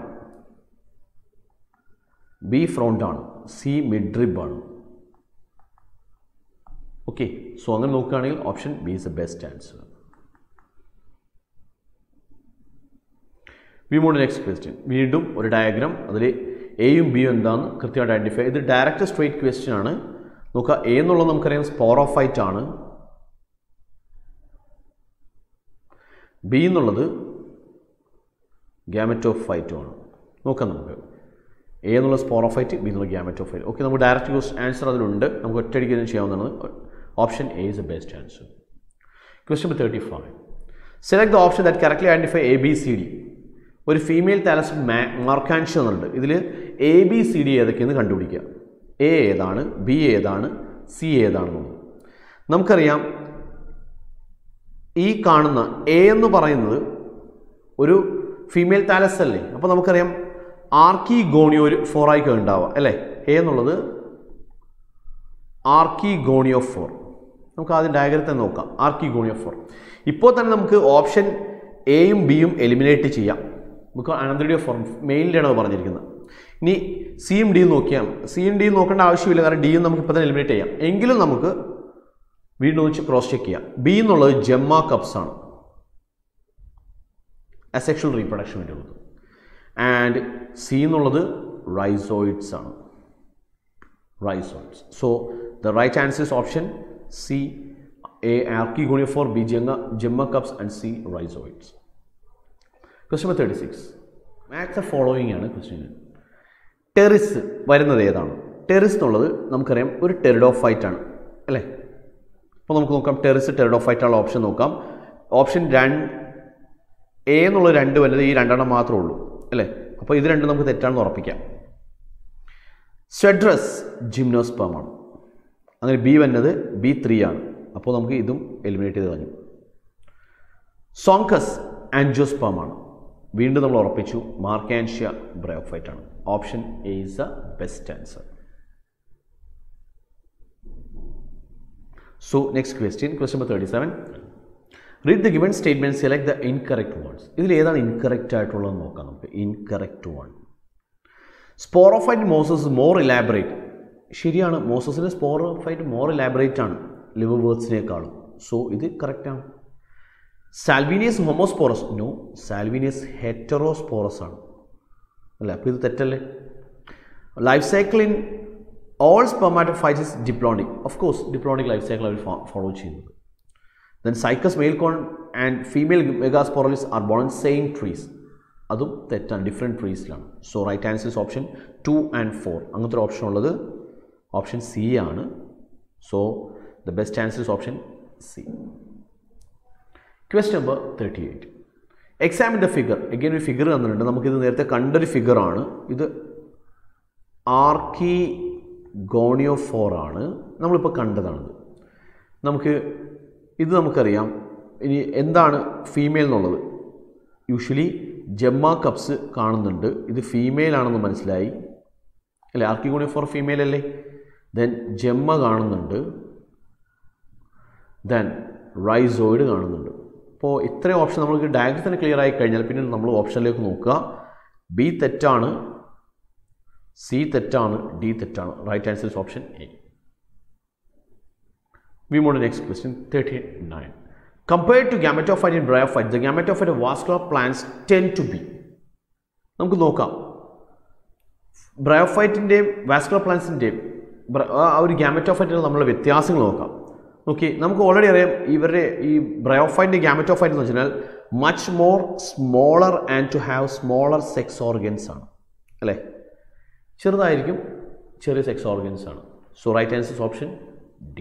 [SPEAKER 1] ബി ഫ്രോണ്ട് ആണ് സി മിഡ്രിബ് ആണ് ഓക്കെ സോ അങ്ങനെ നോക്കുകയാണെങ്കിൽ option B is a best answer we mode next question വീണ്ടും ഒരു ഡയഗ്രാം അതിൽ എയും ബിയും എന്താണെന്ന് കൃത്യമായിട്ട് ഐഡൻറ്റിഫൈ ഇത് ഡയറക്റ്റ് സ്ട്രേറ്റ് ക്വസ്റ്റ്യൻ ആണ് നോക്കുക എ എന്നുള്ളത് നമുക്കറിയാം സ്പോറോഫൈറ്റ് ആണ് ബി എന്നുള്ളത് ഗ്യാമറ്റോഫൈറ്റും ആണ് നോക്കാം നമുക്ക് എ എന്നുള്ള സ്പോറോഫൈറ്റ് ബി എന്നുള്ള ഗ്യാമറ്റോഫൈറ്റ് ഓക്കെ നമുക്ക് ഡയറക്റ്റ് ക്വസ്റ്റ് ആൻസർ അതിലുണ്ട് നമുക്ക് ഒറ്റയടിക്ക് ഇതിന് ചെയ്യാവുന്നതാണ് option A is a best answer question number thirty five select the option that correctly identify A B C D ഒരു ഫീമെയിൽ താലസ് മാർക്കാൻഷ എന്നുണ്ട് ഇതിൽ എ ബി സി ഡി ഏതൊക്കെയെന്ന് കണ്ടുപിടിക്കുക എ ഏതാണ് ബി ഏതാണ് സി ഏതാണെന്നുള്ളത് നമുക്കറിയാം ഈ കാണുന്ന എ എന്ന് പറയുന്നത് ഒരു ഫീമെയിൽ താലസ് അല്ലേ അപ്പോൾ നമുക്കറിയാം ആർക്കി ഗോണിയോ ഒരു ഫോറായിക്കോ ഉണ്ടാവുക അല്ലേ എ എന്നുള്ളത് ആർക്കി ഗോണിയോ ഫോർ നമുക്ക് ആദ്യം ഡയഗ്രത്തെ നോക്കാം ആർക്കി ഗോണിയോ ഫോർ ഇപ്പോൾ തന്നെ നമുക്ക് ഓപ്ഷൻ എയും ബിയും എലിമിനേറ്റ് ചെയ്യാം ബിക്കോസ് അനന്തരഡിയോ ഫോർ മെയിലിലാണ് അത് പറഞ്ഞിരിക്കുന്നത് ഇനി സിയും ഡിയും നോക്കിയാൽ സിയും ഡിയും നോക്കേണ്ട ആവശ്യമില്ല കാരണം ഡിയും നമുക്ക് ഇപ്പോൾ തന്നെ എലിമിനേറ്റ് ചെയ്യാം എങ്കിലും നമുക്ക് വീണ്ടും ഒന്ന് ക്രോസ് ചെക്ക് ചെയ്യാം ബി എന്നുള്ളത് ജമ്മ കപ്സ് ആണ് അസെക്ഷൽ റീപ്രൊഡക്ഷൻ വേണ്ടിയുള്ളത് ആൻഡ് സി എന്നുള്ളത് റൈസോയിഡ്സ് ആണ് rhizoids so the right answer is option C A archegoniophore B ജംഗ gemma cups and C rhizoids question number thirty six മാക്സ് ഫോളോയിങ് ആണ് question Pteris വരുന്നത് ഏതാണ് ടെറിസ് എന്നുള്ളത് നമുക്കറിയാം ഒരു ടെറിഡോഫൈറ്റ് ആണ് അല്ലേ അപ്പോൾ നമുക്ക് നോക്കാം ടെറിസ് ടെറിഡോഫൈറ്റ് ഉള്ള ഓപ്ഷൻ നോക്കാം ഓപ്ഷൻ രണ്ട് എ എന്നുള്ള രണ്ട് വലുത് ഈ രണ്ടെണ്ണം മാത്രമേ ഉള്ളൂ അല്ലേ അപ്പോൾ ഇത് രണ്ടും നമുക്ക് തെറ്റാണെന്ന് ഉറപ്പിക്കാം സ്വെഡ്രസ് ജിംനോസ്പം ആണ് അങ്ങനെ ബി വന്നത് ബി ത്രീ ആണ് അപ്പോൾ നമുക്ക് ഇതും എലിമിനേറ്റ് ചെയ്ത് കളഞ്ഞു സോങ്കസ് ആൻജിയോസ്പം ആണ് വീണ്ടും നമ്മൾ ഉറപ്പിച്ചു മാർക്കാൻഷ്യ ബ്രയോഫൈറ്റ് ആണ് option A is a best answer so next question question number thirty seven read the given statement select the incorrect words ഇതിൽ ഏതാണ് ഇൻകറക്റ്റ് ആയിട്ടുള്ളത് നോക്കാം നമുക്ക് incorrect one sporophyte mosses more elaborate ശരിയാണ് മോസസിൻ്റെ സ്പോറോഫൈറ്റ് മോർ ഇലാബറേറ്റ് ആണ് ലിവർ വേർഡ്സിനേക്കാളും സോ ഇത് കറക്റ്റാണ് സാൽവീനിയസ് ഹോമോസ്പോറസ് നോ സാൽവീനിയസ് ഹെറ്ററോസ്പോറസ് ആണ് അല്ലേ അപ്പോൾ ഇത് തെറ്റല്ലേ life cycle in all spermatophytes diplontic of course diplontic life cycle അവർ ഫോളോ ചെയ്യുന്നത് then cycas male cone and female megasporophylls are borne same trees അതും തെറ്റാണ് ഡിഫറെൻറ്റ് ട്രീസിലാണ് so right answer is option two and four അങ്ങനത്തെ ഒരു option ഉള്ളത് option C ആണ് so the best answer is option C question number thirty eight എക്സാമിൻ്റെ figure again ഒരു figure തന്നിട്ടുണ്ട് നമുക്കിത് നേരത്തെ കണ്ടൊരു ഫിഗറാണ് ഇത് ആർക്കി ഗോണിയോ ഫോർ ആണ് നമ്മളിപ്പോൾ കണ്ടതാണിത് നമുക്ക് ഇത് നമുക്കറിയാം ഇനി എന്താണ് ഫീമെയിൽ എന്നുള്ളത് യൂഷ്വലി ജമ്മ കപ്സ് കാണുന്നുണ്ട് ഇത് ഫീമെയിൽ ആണെന്ന് മനസ്സിലായി അല്ലേ ആർക്കിഗോണിയോ ഫോർ ഫീമെയിൽ അല്ലേ ദെൻ ജമ്മ കാണുന്നുണ്ട് ദെൻ റൈസോയിഡ് കാണുന്നുണ്ട് അപ്പോൾ ഇത്രയും ഓപ്ഷൻ നമ്മൾക്ക് ഡയഗ്രത്തിന് ക്ലിയർ ആയി കഴിഞ്ഞാൽ പിന്നെ നമ്മൾ ഓപ്ഷനിലേക്ക് നോക്കുക ബി തെറ്റാണ് സി തെറ്റാണ് ഡി തെറ്റാണ് right answer is option A We move to the next question, 39. Compared to gametophyte and bryophyte, the gametophyte of vascular plants tend to be. നമുക്ക് നോക്കാം ബ്രയോഫൈറ്റിൻ്റെയും വാസ്കുലർ പ്ലാന്റ്സിൻ്റെയും ആ ഒരു ഗ്യാമറ്റോഫൈറ്റിൽ നമ്മളുടെ വ്യത്യാസങ്ങൾ നോക്കാം ഓക്കെ നമുക്ക് ഓൾറെഡി അറിയാം ഇവരുടെ ഈ ബ്രയോഫൈറ്റിൻ്റെ ഗ്യാമറ്റോഫൈറ്റ് എന്ന് വെച്ചാൽ much more smaller and to have smaller sex organs ആണ് അല്ലേ ചെറുതായിരിക്കും ചെറിയ സെക്സ് ഓർഗൻസ് ആണ് so right answer option D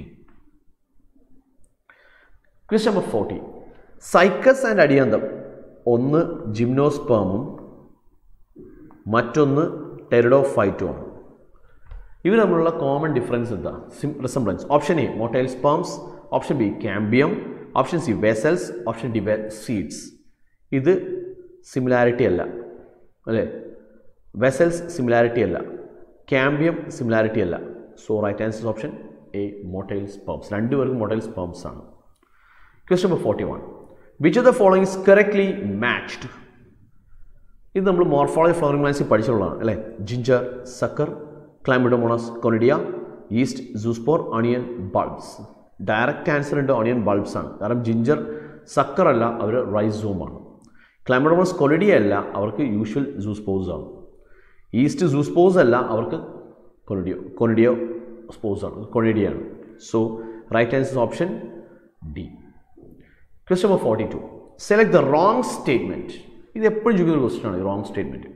[SPEAKER 1] question number forty cycas and adiantum ഒന്ന് ജിംനോസ്പേമും മറ്റൊന്ന് ടെറിഡോഫൈറ്റും ആണ് ഇവർ തമ്മിലുള്ള കോമൺ ഡിഫറൻസ് എന്താ സിം resemblance option A motile sperms option B cambium option C vessels option D seeds ഇത് സിമിലാരിറ്റി അല്ല അല്ലേ വെസൽസ് സിമിലാരിറ്റി അല്ല ക്യാമ്പിയം സിമിലാരിറ്റി അല്ല so right answer option A motile sperms രണ്ടുപേർക്കും മൊട്ടൈൽ സ്പേംസ് ആണ് question number forty one which of the following is correctly matched ഇത് നമ്മൾ morphology flowering പ്ലാന്റ്സിൽ പഠിച്ചിട്ടുള്ളതാണ് അല്ലേ ginger sucker chlamydomonas conidia yeast zoospore onion bulbs direct answer ഉണ്ട് onion bulbs ആണ് കാരണം ജിഞ്ചർ സക്കർ അല്ല അവർ റൈസോമാണ് ക്ലൈമിഡോമോണസ് കൊണിഡിയ അല്ല അവർക്ക് യൂഷ്വൽ സൂസ്പോസ് ആണ് ഈസ്റ്റ് സൂസ്പോസ് അല്ല അവർക്ക് കൊണിഡിയോ കൊണിഡിയോ സ്പോസ് ആണ് കൊണിഡിയാണ് so right answer option D question number forty two select the wrong statement ഇത് എപ്പോഴും ചോദിക്കുന്ന ക്വസ്റ്റ്യൻ ആണ് wrong statement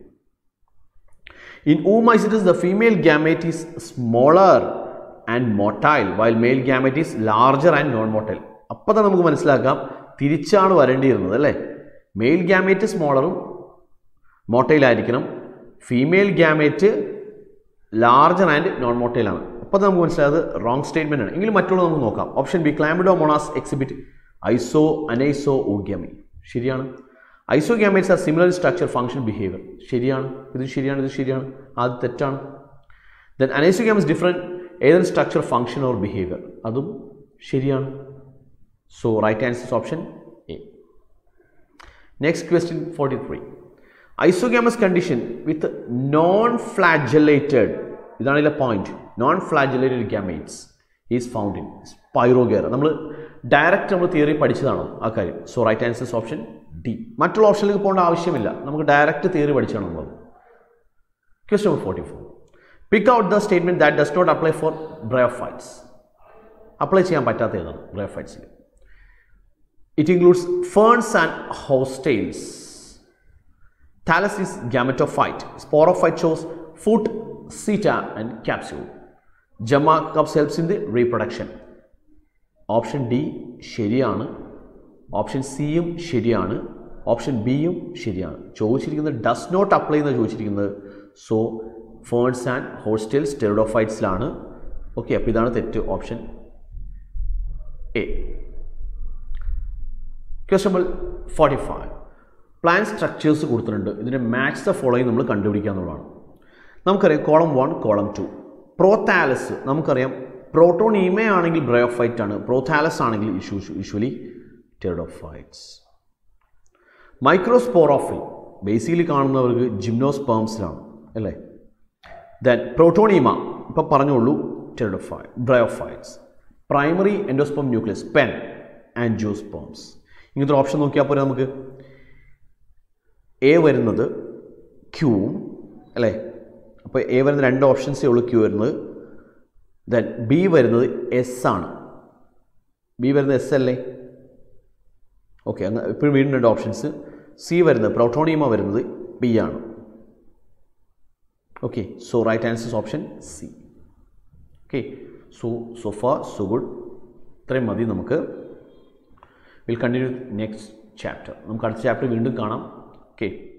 [SPEAKER 1] in oomacytes the female gamete is smaller and motile while male gamete is larger and non motile അപ്പോൾ തന്നെ നമുക്ക് മനസ്സിലാക്കാം തിരിച്ചാണ് വരേണ്ടിയിരുന്നത് അല്ലേ മെയിൽ ഗ്യാമേറ്റ് സ്മോളറും മോട്ടയിലായിരിക്കണം ഫീമെയിൽ ഗ്യാമേറ്റ് ലാർജർ ആൻഡ് നോൺ മോട്ടയിലാണ് അപ്പോൾ നമുക്ക് മനസ്സിലായത് റോങ് സ്റ്റേറ്റ്മെൻ്റ് ആണ് എങ്കിലും മറ്റുള്ള നമുക്ക് നോക്കാം option B chlamydomonas exhibit iso aniso oogamy ശരിയാണ് isogametes are similar structure function behaviour ശരിയാണ് ഇത് ശരിയാണ് ഇത് ശരിയാണ് അത് തെറ്റാണ് ദെൻ അനൈസോഗ്യാമസ് ഡിഫറെൻറ്റ് ഏതൊരു സ്ട്രക്ചർ ഫംഗ്ഷൻ ഓർ ബിഹേവിയർ അതും ശരിയാണ് so right answer option A next question forty three isogamous condition with non flagellated ഇതാണ് ഇതിലെ point non flagellated gametes is found in spirogyra നമ്മൾ ഡയറക്റ്റ് നമ്മൾ തിയറി പഠിച്ചതാണോ ആ കാര്യം so right answers option D മറ്റുള്ള ഓപ്ഷനിലേക്ക് പോകേണ്ട ആവശ്യമില്ല നമുക്ക് ഡയറക്റ്റ് തിയറി പഠിച്ചാണ് നമ്മൾ question number forty four pick out the statement that does not apply for bryophytes apply ചെയ്യാൻ പറ്റാത്ത ഏതാണ് ബ്രയോഫൈറ്റ്സിൽ it includes ferns and horsetails Thallus is gametophyte. Sporophyte shows foot, seta and capsule. Gemma cups helps in the reproduction. Option D ശരിയാണ് option സിയും ശരിയാണ് option ബിയും ശരിയാണ് ചോദിച്ചിരിക്കുന്നത് ഡസ് നോട്ട് അപ്ലൈ എന്ന് ചോദിച്ചിരിക്കുന്നത് സോ ഫേൺസ് ആൻഡ് ഹോസ്റ്റൽ സ്റ്റെറിഡോഫൈറ്റ്സിലാണ് okay അപ്പോൾ ഇതാണ് തെറ്റ് option A question number forty five plant structures കൊടുത്തിട്ടുണ്ട് ഇതിൻ്റെ മാച്ച് ദ ഫോളോയിങ് നമ്മൾ കണ്ടുപിടിക്കുക എന്നുള്ളതാണ് നമുക്കറിയാം column one column two prothallus നമുക്കറിയാം പ്രോട്ടോണീമ ആണെങ്കിൽ ബ്രയോഫൈറ്റ് ആണ് പ്രോതാലസ് ആണെങ്കിൽ issue usually pteridophytes microsporophyll basically കാണുന്നവർക്ക് ജിംനോസ്പേംസിലാണ് അല്ലേ ദെൻ പ്രോട്ടോണീമ ഇപ്പം പറഞ്ഞോളൂ pteridophyte bryophytes primary endosperm nucleus പെൻ ആൻജിയോസ്പോംസ് ഇങ്ങനത്തെ ഓപ്ഷൻ നോക്കിയാൽ പോരെ നമുക്ക് എ വരുന്നത് ക്യൂവും അല്ലേ അപ്പോൾ എ വരുന്ന രണ്ട് ഓപ്ഷൻസേ ഉള്ളൂ ക്യൂ വരുന്നത് ദെൻ ബി വരുന്നത് എസ് ആണ് ബി വരുന്നത് എസ് അല്ലേ ഓക്കെ അങ്ങ് ഇപ്പോഴും വീണ്ടും രണ്ട് ഓപ്ഷൻസ് സി വരുന്നത് പ്രോട്ടോണിയമ വരുന്നത് ബി ആണ് okay so right answer option C okay so so far so good ഇത്രയും മതി നമുക്ക് വിൽ കണ്ടിന്യൂ നെക്സ്റ്റ് ചാപ്റ്റർ നമുക്ക് അടുത്ത ചാപ്റ്റർ വീണ്ടും കാണാം ഓക്കെ